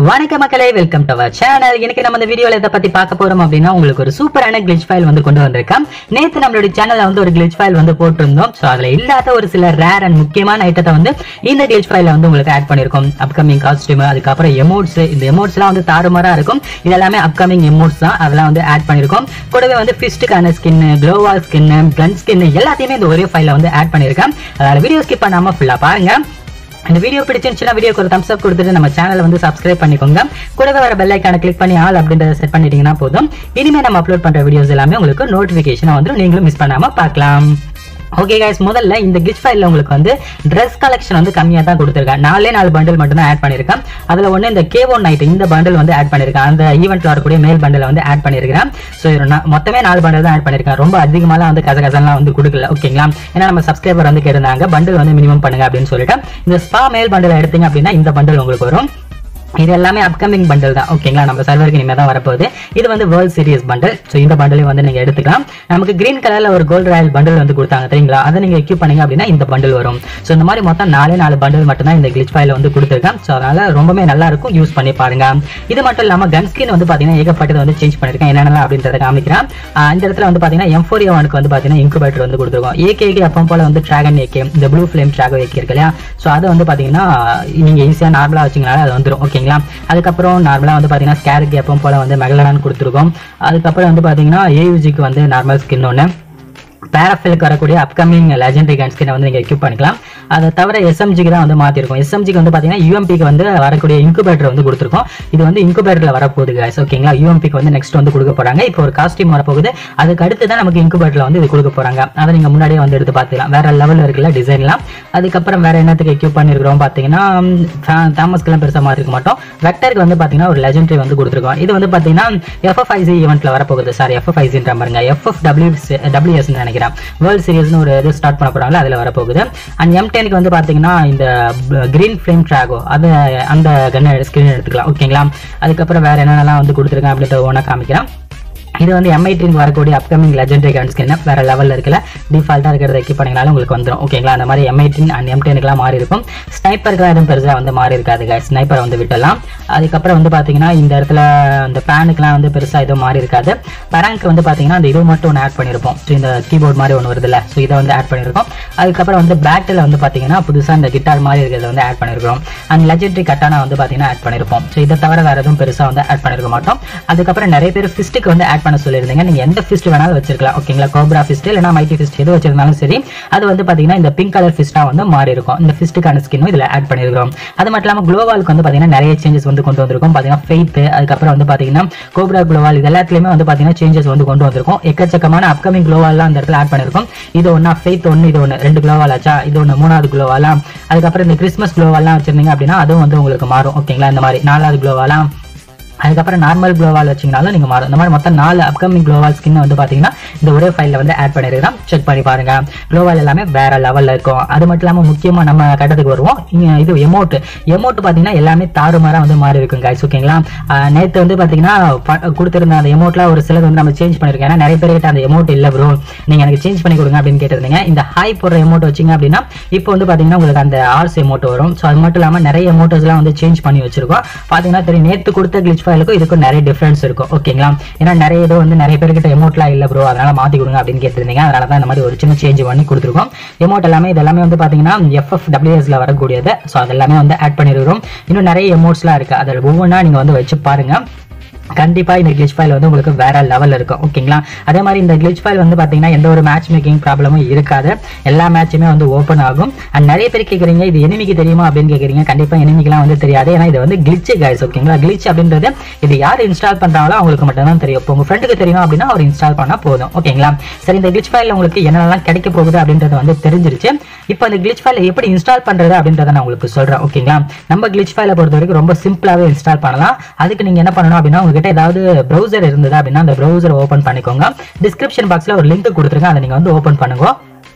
வணக்க மக்களே welcome to our channel இன்னைக்கு நம்ம இந்த வீடியோல இதை பத்தி பார்க்க போறோம் அப்படின்னா உங்களுக்கு ஒரு சூப்பரான கிளிச் ஃபைல் வந்து கொண்டு வந்திருக்கேன் நேத்து நம்மளுடைய சேனல்ல வந்து ஒரு கிளிச் ஃபைல் வந்து போட்டிருந்தோம் சோ அதுல இல்லாத ஒரு சில ரேர் அண்ட் முக்கியமான ஐட்டத்தை வந்து இந்த கிளிச் ஃபைல்ல வந்து உங்களுக்கு ஆட் பண்ணிருக்கோம் அப்கமிங் காஸ்டியூம் அதுக்கப்புறம் எமோட்ஸ் இந்த எமோட்ஸ்லாம் வந்து தாறுமாறா இருக்கும் இது எல்லாமே அப்கமிங் எமோட்ஸ் தான் அதெல்லாம் வந்து ஆட் பண்ணிருக்கோம் கூடவே வந்து ஃபிஸ்ட்டுக்கான ஸ்கின் க்ளோவால் ஸ்கின் கன் ஸ்கின் எல்லாத்தையுமே இந்த ஒரே ஃபைல்ல வந்து ஆட் பண்ணிருக்கேன் அதனால வீடியோ ஸ்கிப் பண்ணாம ஃபுல்லா பாருங்க இந்த வீடியோ பிடிச்சிருந்துச்சுன்னா வீடியோக்கு ஒரு தம்ஸ் அப் கொடுத்துட்டு நம்ம சேனலை வந்து சப்ஸ்கிரைப் பண்ணிக்கோங்க கூடவே வர பெல் ஐக்கான கிளிக் பண்ணி ஆல் அப்படின்றத செட் பண்ணிட்டீங்கன்னா போதும் இனிமே நம்ம அப்லோட் பண்ற வீடியோஸ் எல்லாமே உங்களுக்கு நோட்டிஃபிகேஷன் வந்துடும் நீங்களும் மிஸ் பண்ணாம பார்க்கலாம் ஓகே guys முதல்ல இந்த கிளிச் ஃபைல்ல உங்களுக்கு வந்து ட்ரெஸ் கலெக்ஷன் வந்து கம்மியாக தான் கொடுத்துருக்கேன் நாலே நாலு பண்டில் மட்டும் தான் ஆட் பண்ணியிருக்கேன் அதில் ஒன்று இந்த கே ஒன் நைட் இந்த பண்டில் வந்து ஆட் பண்ணியிருக்கேன் அந்த ஈவெண்ட்ல வரக்கூடிய மேல் பண்டில் வந்து ஆட் பண்ணியிருக்கிறேன் ஸோ மொத்தமே நாலு பண்டில் தான் ஆட் பண்ணியிருக்கேன் ரொம்ப அதிகமாலாம் வந்து கச கசன்லாம் வந்து கொடுக்கல ஓகேங்களா ஏன்னா நம்ம சப்ஸ்கிரைபர் வந்து கேட்டிருந்தாங்க பண்டில் வந்து மினிமம் பண்ணுங்க அப்படின்னு சொல்லிட்டு இந்த ஸ்பா மேல் பண்டில் எடுத்தீங்க அப்படின்னா இந்த பண்டில் உங்களுக்கு வரும் இது எல்லாமே அப்கமிங் பண்டல் தான் ஓகேங்களா நம்ம சர்வருக்கு இனிமேல் தான் வரப்போகுது இது வந்து வேர்ல்ட் சீரியஸ் பண்டல் ஸோ இந்த பண்டலையும் வந்து நீங்கள் எடுத்துக்கலாம் நமக்கு கிரீன் கலரில் ஒரு கோல்டு ராயல் பண்டல் வந்து கொடுத்தாங்க தெரியுங்களா அதை நீங்கள் எக்யூப் பண்ணீங்க அப்படின்னா இந்த பண்டல் வரும் ஸோ இந்த மாதிரி மொத்தம் நாலே நாலு பண்டல் மட்டும் தான் இந்த கிளிச் ஃபைல வந்து கொடுத்துருக்கேன் ஸோ அதனால ரொம்பவே நல்லா இருக்கும் யூஸ் பண்ணி பாருங்க இது மட்டும் இல்லாமல் கன் ஸ்கின் வந்து பார்த்தீங்கன்னா ஏகப்பட்டது வந்து சேஞ்ச் பண்ணியிருக்கேன் என்னென்னலாம் அப்படின்றத காமிக்கிறேன் ஆஹ் இந்த இடத்துல வந்து பார்த்தீங்கன்னா எம் ஃபோர் ஒனுக்கு வந்து பார்த்தீங்கன்னா இன்குபேட்டர் வந்து கொடுத்துருக்கோம் ஏகேக்கு அப்போ போல வந்து ட்ராகன் ஏகே இந்த ப்ளூ ஃப்ளேம் ட்ராகோ ஏகே இருக்கு இல்லையா ஸோ அதை வந்து பார்த்தீங்கன்னா நீங்கள் ஈஸியாக நார்மலாக வச்சிங்கனால அது வந்துடும் ஓகேங்களா அதுக்கப்புறம் நார்மலாக வந்து பார்த்தீங்கன்னா ஸ்கேருக்கு எப்பவும் போல வந்து மெகலடான் கொடுத்துருக்கோம் அதுக்கப்புறம் வந்து பார்த்தீங்கன்னா ஏயூஜிக்கு வந்து நார்மல் ஸ்கின் ஒன்று பேராஃபிலுக்கு வரக்கூடிய அப்கமிங் லெஜெண்டரி கன் ஸ்கினை வந்து நீங்கள் எக்யூப் பண்ணிக்கலாம் அதை தவிர எஸ்எம்ஜிக்கு தான் வந்து மாற்றிருக்கோம் எஸ்எம்ஜிக்கு வந்து பார்த்தீங்கன்னா யூஎம்பிக்கு வந்து வரக்கூடிய இன்குபேட்டர் வந்து கொடுத்துருக்கோம் இது வந்து இன்குபேட்டரில் வரப்போகுது guys ஓகேங்களா யூஎம்பிக்கு வந்து நெக்ஸ்ட் வந்து கொடுக்க போகிறாங்க இப்போ ஒரு காஸ்டியூம் வரப்போகுது அதுக்கு அடுத்து தான் நமக்கு இன்குபேட்டரில் வந்து இது கொடுக்க போகிறாங்க அதை நீங்கள் முன்னாடியே வந்து எடுத்து பார்த்துக்கலாம் வேற லெவலில் இருக்குல்ல டிசைன்லாம் அதுக்கப்புறம் வேற என்னத்துக்கு எக்யூப் பண்ணியிருக்கிறோம் பார்த்தீங்கன்னா தாமஸ்க்கெல்லாம் பெருசாக மாற்றிருக்க மாட்டோம் வெக்டருக்கு வந்து பார்த்தீங்கன்னா ஒரு லெஜெண்டரி வந்து கொடுத்துருக்கோம் இது வந்து பார்த்தீங்கன்னா எஃப்எஃப்ஐசி ஈவெண்ட்டில் வரப்போகுது சாரி எஃப்எஃப்ஐசின்ற பாருங்க எஃப்எஃப் டபிள்யூ டபிள்யூஎஸ் நினைக்கிறேன் வேர்ல்ட் சீரிஸ்னு ஒரு இது ஸ்டார்ட் பண்ண போறாங்களா அதில் வரப்போகுது அண்ட் எம் டெனுக்கு வந்து பார்த்தீங்கன்னா இந்த கிரீன் ஃப்ளேம் ட்ராகோ அது அந்த கன்னை ஸ்கிரீன் எடுத்துக்கலாம் ஓகேங்களா அதுக்கப்புறம் வேற என்னென்னலாம் வந்து கொடுத்துருக்கேன் அப்படின்றத ஒன்றா காமிக்கிறேன் இது வந்து எம்ஐ ட்ரீன் வரக்கூடிய அப்கமிங் லெஜெண்டரி கன் ஸ்கின் வேற லெவலில் இருக்குல்ல டிஃபால்ட்டாக இருக்கிறத எக்கி பண்ணிங்கனாலும் உங்களுக்கு வந்துடும் ஓகேங்களா அந்த மாதிரி எம்ஐ ட்ரீன் அண்ட் எம் டெனுக்குலாம் மாறி இருக்கும் ஸ்னைப்பருக்குலாம் எதுவும் பெருசாக வந்து மாறி இருக்காது ஸ்னைப்பரை வந்து விட்டலாம் அதுக்கப்புறம் வந்து பார்த்தீங்கன்னா இந்த இடத்துல இந்த பேனுக்குலாம் வந்து பெருசாக எதுவும் மாறி இருக்காது பராங்க் வந்து பார்த்தீங்கன்னா அந்த இது மட்டும் ஒன்று ஆட் பண்ணியிருப்போம் ஸோ இந்த கீபோர்ட் மாதிரி ஒன்று வருதுல்ல ஸோ இதை வந்து ஆட் பண்ணியிருக்கோம் அதுக்கப்புறம் வந்து பேட்டில் வந்து பார்த்தீங்கன்னா புதுசாக இந்த கிட்டார் மாதிரி இருக்கிறத வந்து ஆட் பண்ணியிருக்கிறோம் அண்ட் லெஜெண்டரி கட்டானா வந்து பார்த்தீங்கன்னா ஆட் பண்ணியிருப்போம் ஸோ இதை தவிர வேறு எதுவும் பெருசாக வந்து ஆட் பண்ணியிருக்க மாட்டோம் அதுக்கப்புறம் நிறைய பேர் ஃபிஸ்ட்டுக்கு வந்து ஆட் பண்ண சொல்லியிருந்தீங்க நீங்கள் எந்த ஃபிஸ்ட் வேணாலும் வச்சிருக்கலாம் ஓகேங்களா கோப்ரா ஃபிஸ்ட் இல்லைனா மைட்டி ஃபிஸ்ட் எது வச்சிருந்தாலும் சரி அது வந்து பார்த்தீங்கன்னா இந்த பிங்க் கலர் ஃபிஸ்ட்டாக வந்து மாறி இருக்கும் இந்த ஃபிஸ்ட்டுக்கான ஸ்கின்னும் இதில் ஆட் பண்ணியிருக்கிறோம் அது மட்டும் இல்லாமல் குளோவாலுக்கு வந்து பார்த்தீங்கன்னா நிறைய சேஞ்சஸ் வந்து கொண்டு வந்திருக்கும் பார்த்தீங்கன்னா ஃபெய்த் அதுக்கப்புறம் வந்து பார்த்தீங்கன்னா கோப்ரா குளோவால் இது எல்லாத்துலேயுமே வந்து பார்த்தீங்கன்னா சேஞ்சஸ் வந்து கொண்டு வந்திருக்கும் எக்கச்சக்கமான அப்கமிங் குளோவால்லாம் அந்த இடத்துல ஆட் பண்ணியிருக்கும் இது ஒன்றா ஃபெய்த் ஒன்று இது ஒன்று ரெண்டு குளோவால் ஆச்சா இது ஒன்று மூணாவது குளோவாலாம் அதுக்கப்புறம் இந்த கிறிஸ்மஸ் குளோவால்லாம் வச்சிருந்தீங்க அப்படின்னா அதுவும் வந்து உங்களுக்கு மாறும் ஓகேங்களா இந்த மாதிரி நாலாவது குளோவாலாம் அதுக்கப்புறம் நார்மல் க்ளோவால் வச்சிங்கனாலும் நீங்கள் மாறும் இந்த மாதிரி மொத்தம் நாலு அப்கமிங் க்ளோவால் ஸ்கின் வந்து பார்த்தீங்கன்னா இந்த ஒரே ஃபைலில் வந்து ஆட் பண்ணியிருக்கிறோம் செக் பண்ணி பாருங்க க்ளோவால் எல்லாமே வேற லெவலில் இருக்கும் அது மட்டும் இல்லாமல் முக்கியமாக நம்ம கட்டத்துக்கு வருவோம் இங்க இது எமௌண்ட் எமௌண்ட் பார்த்தீங்கன்னா எல்லாமே தாறுமாறாக வந்து மாறி இருக்கும் guys ஓகேங்களா நேற்று வந்து பார்த்தீங்கன்னா ப- கொடுத்திருந்த அந்த எமௌண்ட்லாம் ஒரு சிலது வந்து நம்ம சேஞ்ச் பண்ணியிருக்கோம் ஏன்னா நிறைய பேர் கிட்ட அந்த எமௌண்ட் இல்லை ப்ரோ நீங்கள் எனக்கு சேஞ்ச் பண்ணி கொடுங்க அப்படின்னு கேட்டிருந்தீங்க இந்த ஹாய் போடுற எமௌண்ட் வச்சிங்க அப்படின்னா இப்போ வந்து பார்த்தீங்கன்னா உங்களுக்கு அந்த ஆர்ஸ் எமௌண்ட் வரும் ஸோ அது மட்டும் இல்லாமல் நிறைய எமௌண்ட்ஸ்லாம் வந்து சேஞ்ச் பண்ணி வச்சிருக்கோம் பார்த்தீங்கன்னா தெரியும் நேற்று கொடுத்த கிளிச் ஃபைலுக்கும் இதுக்கும் நிறைய டிஃபரன்ஸ் இருக்கும் ஓகேங்களா ஏன்னா நிறைய இது வந்து நிறைய பேர்கிட்ட எமௌண்ட்லாம் இல்லை ப்ரோ அதனால மாற்றி கொடுங்க அப்படின்னு கேட்டிருந்தீங்க அதனால தான் இந்த மாதிரி ஒரு சின்ன சேஞ்ச் பண்ணி கொடுத்துருக்கோம் எமௌண்ட் எல்லாமே இது எல்லாமே வந்து பார்த்தீங்கன்னா எஃப்எஃப் டபிள்யூஎஸ்ல வரக்கூடியது ஸோ அது எல்லாமே வந்து ஆட் பண்ணிருக்கிறோம் இன்னும் நிறைய எமௌண்ட்ஸ்லாம் இருக்குது அதில் ஒவ்வொன்றா நீங்கள் வந்து வச்சு பாருங்க கண்டிப்பா இந்த கிளிச் ஃபைல் வந்து உங்களுக்கு வேற லெவல்ல இருக்கும் ஓகேங்களா அதே மாதிரி இந்த கிளிச் ஃபைல் வந்து பாத்தீங்கன்னா எந்த ஒரு மேட்ச் மேக்கிங் ப்ராப்ளமும் இருக்காது எல்லா மேட்சுமே வந்து ஓப்பன் ஆகும் அண்ட் நிறைய பேர் கேக்குறீங்க இது எனிமிக்கு தெரியுமா அப்படின்னு கேக்குறீங்க கண்டிப்பா எனிமிக்கெல்லாம் வந்து தெரியாது ஏன்னா இது வந்து கிளிச் கைஸ் ஓகேங்களா கிளிச் அப்படின்றது இது யார் இன்ஸ்டால் பண்றாங்களோ அவங்களுக்கு மட்டும் தான் தெரியும் இப்போ உங்க ஃப்ரெண்டுக்கு தெரியும் அப்படின்னா அவர் இன்ஸ்டால் பண்ணா போதும் ஓகேங்களா சரி இந்த கிளிச் ஃபைல் உங்களுக்கு என்னென்னலாம் கிடைக்க போகுது அப்படின்றது வந்து தெரிஞ்சிருச்சு இப்போ இந்த கிளிச் ஃபைலை எப்படி இன்ஸ்டால் பண்றது அப்படின்றத நான் உங்களுக்கு சொல்றேன் ஓகேங்களா நம்ம கிளிச் ஃபைலை பொறுத்த வரைக்கும் ரொம்ப சிம்பிளாவே இன்ஸ்டால் பண்ணலாம் அதுக்கு நீங்க என்ன பண்ணணும் அப்படின்னா உங்ககிட்ட ஏதாவது ப்ரௌசர் இருந்தது அப்படின்னா அந்த ப்ரௌசர் ஓப்பன் பண்ணிக்கோங்க டிஸ்கிரிப்ஷன் பாக்ஸ்ல ஒரு லிங்க் கொடுத்துருக்கேன் அதை நீங்க வந்து ஓப்பன் பண்ணுங்க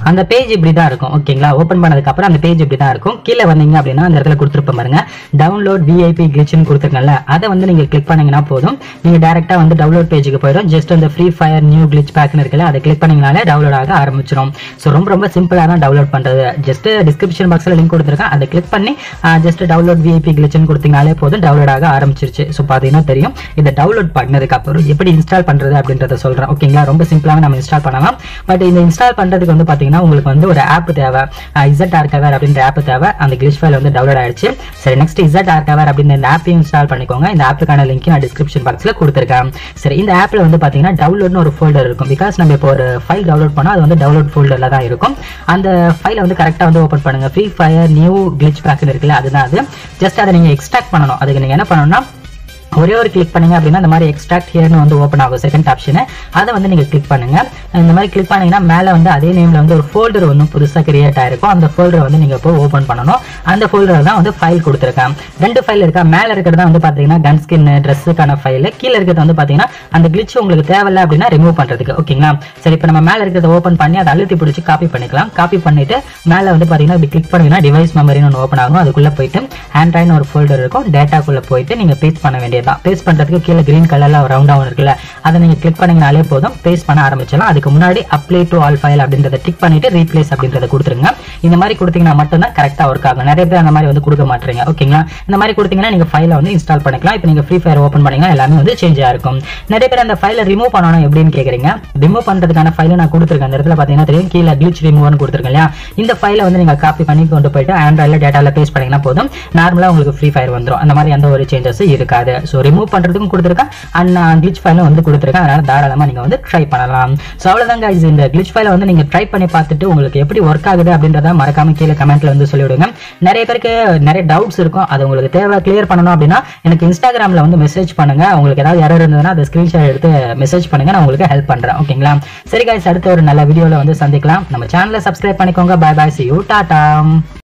அந்த பேஜ் இப்படி தான் இருக்கும் ஓகேங்களா ஓப்பன் பண்ணதுக்கு அப்புறம் அந்த பேஜ் இப்படி தான் இருக்கும் கீழே வந்தீங்க அப்படின்னா அந்த இடத்துல கொடுத்துருப்ப பாருங்க டவுன்லோட் விஐபி கிளிச்னு கொடுத்துருக்கல அதை வந்து நீங்க கிளிக் பண்ணீங்கன்னா போதும் நீங்க டேரக்டா வந்து டவுன்லோட் பேஜுக்கு போயிடும் ஜஸ்ட் அந்த ஃப்ரீ ஃபயர் நியூ கிளிச் பேக்னு இருக்குல்ல அதை கிளிக் பண்ணீங்கனாலே டவுன்லோட் ஆக ஆரம்பிச்சிடும் ஸோ ரொம்ப ரொம்ப சிம்பிளாக தான் டவுன்லோட் பண்றது ஜஸ்ட் டிஸ்கிரிப்ஷன் பாக்ஸ்ல லிங்க் கொடுத்துருக்கேன் அதை கிளிக் பண்ணி ஜஸ்ட் டவுன்லோட் விஐபி கிளிச்னு கொடுத்தீங்கனாலே போதும் டவுன்லோட் ஆக ஆரம்பிச்சிருச்சு ஸோ பார்த்தீங்கன்னா தெரியும் இதை டவுன்லோட் பண்ணதுக்கு அப்புறம் எப்படி இன்ஸ்டால் பண்றது அப்படின்றத சொல்றேன் ஓகேங்களா ரொம்ப சிம்பிளாக நம்ம இன்ஸ்டால் பண்ணலாம் பட் இந்த இன்ஸ்டால் பண்றதுக்கு வந்து பாத்தீங்கன்னா உங்களுக்கு வந்து ஒரு ஆப் தேவை இசட் ஆர்கவர் அப்படின்ற ஆப் தேவை அந்த கிளிச் ஃபைல் வந்து டவுன்லோட் ஆயிடுச்சு சரி நெக்ஸ்ட் இசட் ஆர்கவர் அப்படின்ற இந்த ஆப்பையும் இன்ஸ்டால் பண்ணிக்கோங்க இந்த ஆப்புக்கான லிங்க் நான் டிஸ்கிரிப்ஷன் பாக்ஸ்ல கொடுத்துருக்கேன் சரி இந்த ஆப்ல வந்து பாத்தீங்கன்னா டவுன்லோட்னு ஒரு ஃபோல்டர் இருக்கும் பிகாஸ் நம்ம இப்போ ஒரு ஃபைல் டவுன்லோட் பண்ணா அது வந்து டவுன்லோட் ஃபோல்டர்ல தான் இருக்கும் அந்த ஃபைலை வந்து கரெக்டாக வந்து ஓப்பன் பண்ணுங்க Free Fire new glitch pack இருக்குல்ல அதுதான் அது ஜஸ்ட் அதை நீங்க எக்ஸ்ட்ராக்ட் பண்ணணும் அதுக்கு நீங்க என்ன பண்ணணும்னா ஒரே ஒரு கிளிக் பண்ணுங்க அப்படின்னா இந்த மாதிரி எக்ஸ்ட்ராக்ட் ஹியர்னு வந்து ஓப்பன் ஆகும் செகண்ட் ஆப்ஷன் அதை வந்து நீங்க கிளிக் பண்ணுங்க இந்த மாதிரி கிளிக் பண்ணீங்கன்னா மேல வந்து அதே நேம்ல வந்து ஒரு ஃபோல்டர் ஒன்று புதுசா கிரியேட் ஆயிருக்கும் அந்த ஃபோல்டரை வந்து நீங்க இப்போ ஓப்பன் பண்ணணும் அந்த ஃபோல்டர் தான் வந்து ஃபைல் கொடுத்துருக்கேன் ரெண்டு ஃபைல் இருக்கா மேல இருக்கிறது வந்து பாத்தீங்கன்னா கன் ஸ்கின் ட்ரெஸ்ஸுக்கான ஃபைல் கீழே இருக்கிறது வந்து பாத்தீங்கன்னா அந்த கிளிச் உங்களுக்கு தேவையில்ல அப்படின்னா ரிமூவ் பண்றதுக்கு ஓகேங்களா சரி இப்போ நம்ம மேல இருக்கிறத ஓப்பன் பண்ணி அதை அழுத்தி பிடிச்சி காப்பி பண்ணிக்கலாம் காப்பி பண்ணிட்டு மேல வந்து பாத்தீங்கன்னா இப்படி கிளிக் பண்ணீங்கன்னா டிவைஸ் மெமரின்னு ஒன்று ஓப்பன் ஆகும் அதுக்குள்ள போயிட்டு ஆண்ட்ராய்னு ஒரு ஃபோல்டர் இருக்கும் டேட்டாக்குள்ள போயிட்டு நீங்க பேஸ்ட் பண்ண வேண்டியது தான் பேஸ்ட் பண்றதுக்கு கீழே கிரீன் கலர்ல ஒரு ரவுண்டா ஒன்று இருக்குல்ல அதை நீங்க கிளிக் பண்ணீங்கனாலே போதும் பேஸ்ட் பண்ண ஆரம்பிச்சலாம் அதுக்கு முன்னாடி அப்ளை டு ஆல் ஃபைல் அப்படின்றத டிக் பண்ணிட்டு ரீப்ளேஸ் அப்படின்றத கொடுத்துருங்க இந்த மாதிரி கொடுத்தீங்கன்னா மட்டும்தான் கரெக்டா ஒர்க் ஆகும் நிறைய பேர் அந்த மாதிரி வந்து கொடுக்க மாட்டீங்க ஓகேங்களா இந்த மாதிரி கொடுத்தீங்கன்னா நீங்க ஃபைலை வந்து இன்ஸ்டால் பண்ணிக்கலாம் இப்போ நீங்க ஃப்ரீ ஃபயர் ஓப்பன் பண்ணீங்கன்னா எல்லாமே வந்து சேஞ்ச் ஆயிருக்கும் நிறைய பேர் அந்த ஃபைலை ரிமூவ் பண்ணணும் எப்படின்னு கேக்குறீங்க ரிமூவ் பண்றதுக்கான ஃபைலை நான் கொடுத்துருக்கேன் அந்த இடத்துல பாத்தீங்கன்னா தெரியும் கீழே கிளிச் ரிமூவ்னு கொடுத்துருக்கேன் இல்லையா இந்த ஃபைலை வந்து நீங்க காப்பி பண்ணி கொண்டு போயிட்டு ஆண்ட்ராய்டில் டேட்டால பேஸ்ட் பண்ணீங்கன்னா போதும் நார்மலா உங்களுக்கு ஃப்ரீ ஃபயர் வந்துரும் அந்த மாதிரி எந்த ஒரு சேஞ்சஸ் இருக்காது ஸோ ரிமூவ் பண்றதுக்கும் கொடுத்துருக்கேன் அண்ட் நான் கிளிச் ஃபைலும் வந்து கொடுத்துருக்கேன் அதனால தாராளமா நீங்க வந்து ட்ரை பண்ணலாம் ஸோ அவ்வளவுதான் guys இந்த கிளிச் ஃபைலை வந்து நீங்க ட்ரை பண்ணி பார்த்துட்டு உங்களுக்கு எப்படி ஒர்க் ஆகுது அப்படின்றத மறக்காம கீழே கமெண்ட்ல வந்து சொல்லிவிடுங்க நிறைய பேருக்கு நிறைய டவுட்ஸ் இருக்கும் அது உங்களுக்கு தேவை கிளியர் பண்ணணும் அப்படின்னா எனக்கு இன்ஸ்டாகிராம்ல வந்து மெசேஜ் பண்ணுங்க உங்களுக்கு ஏதாவது எரர் இருந்ததுன்னா அதை ஸ்கிரீன்ஷாட் எடுத்து மெசேஜ் பண்ணுங்க நான் உங்களுக்கு ஹெல்ப் பண்றேன் ஓகேங்களா சரி guys அடுத்த ஒரு நல்ல வீடியோல வந்து சந்திக்கலாம் நம்ம சேனலை சப்ஸ்கிரைப் பண்ணிக்கோங்க bye bye see you Tata